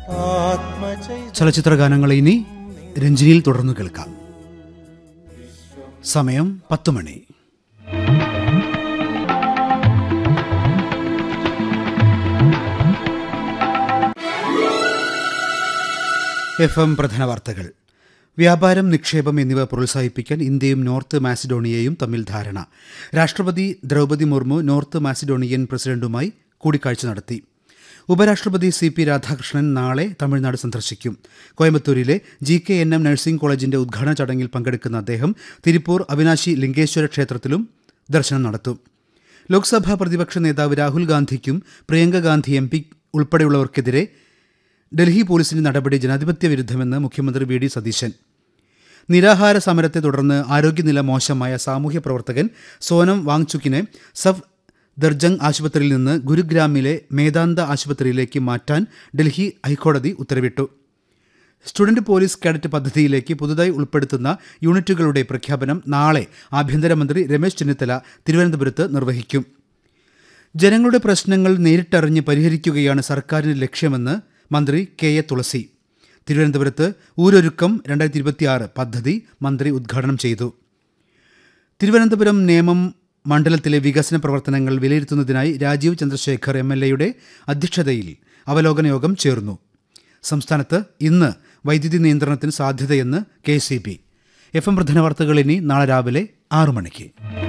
ചലച്ചിത്ര ഗാനങ്ങൾ ഇനി രഞ്ജിനിയിൽ തുടർന്ന് കേൾക്കാം സമയം പത്ത് മണി എഫ് എം പ്രധാന വാർത്തകൾ വ്യാപാരം നിക്ഷേപം എന്നിവ പ്രോത്സാഹിപ്പിക്കാൻ ഇന്ത്യയും നോർത്ത് മാസിഡോണിയയും തമ്മിൽ ധാരണ രാഷ്ട്രപതി ദ്രൗപദി മുർമു നോർത്ത് മാസിഡോണിയൻ പ്രസിഡന്റുമായി കൂടിക്കാഴ്ച നടത്തി ഉപരാഷ്ട്രപതി സി പി രാധാകൃഷ്ണൻ നാളെ തമിഴ്നാട് സന്ദർശിക്കും കോയമ്പത്തൂരിലെ G K N M nursing കോളേജിന്റെ ഉദ്ഘാടന ചടങ്ങിൽ പങ്കെടുക്കുന്ന അദ്ദേഹം തിരുപ്പൂർ അവിനാശി ലിംഗേശ്വര ക്ഷേത്രത്തിലും ദർശനം നടത്തും ലോക്സഭാ പ്രതിപക്ഷ നേതാവ് രാഹുൽ ഗാന്ധിക്കും പ്രിയങ്ക ഗാന്ധി എം പി ഉൾപ്പെടെയുള്ളവർക്കെതിരെ ഡൽഹി പോലീസിന്റെ നടപടി ജനാധിപത്യ വിരുദ്ധമെന്ന് മുഖ്യമന്ത്രി വി ഡി സതീശൻ നിരാഹാര സമരത്തെ തുടർന്ന് ആരോഗ്യനില മോശമായ സാമൂഹ്യ പ്രവർത്തകൻ സോനം വാങ്ചുക്കിനെ സഫ് ദർജംഗ് ആശുപത്രിയിൽ നിന്ന് ഗുരുഗ്രാമിലെ മേദാന്ത ആശുപത്രിയിലേക്ക് മാറ്റാൻ ഡൽഹി ഹൈക്കോടതി ഉത്തരവിട്ടു സ്റ്റുഡന്റ് പോലീസ് കാഡറ്റ് പദ്ധതിയിലേക്ക് പുതുതായി ഉൾപ്പെടുത്തുന്ന യൂണിറ്റുകളുടെ പ്രഖ്യാപനം നാളെ ആഭ്യന്തരമന്ത്രി രമേശ് ചെന്നിത്തല തിരുവനന്തപുരത്ത് നിർവഹിക്കും ജനങ്ങളുടെ പ്രശ്നങ്ങൾ നേരിട്ടറിഞ്ഞ് പരിഹരിക്കുകയാണ് സർക്കാരിന്റെ ലക്ഷ്യമെന്ന് മന്ത്രി കെ എ തുളസി തിരുവനന്തപുരത്ത് ഊരൊരുക്കം രണ്ടായിരത്തി ഇരുപത്തിയാറ് പദ്ധതി മന്ത്രി ഉദ്ഘാടനം ചെയ്തു തിരുവനന്തപുരം നേമം മണ്ഡലത്തിലെ വികസന പ്രവർത്തനങ്ങൾ വിലയിരുത്തുന്നതിനായി രാജീവ് ചന്ദ്രശേഖർ എം എൽ എയുടെ അധ്യക്ഷതയിൽ അവലോകന യോഗം ചേർന്നു സംസ്ഥാനത്ത് ഇന്ന് വൈദ്യുതി നിയന്ത്രണത്തിന് സാധ്യതയെന്ന് K C B F M പ്രധാന വാർത്തകൾ ഇനി നാളെ രാവിലെ ആറു മണിക്ക്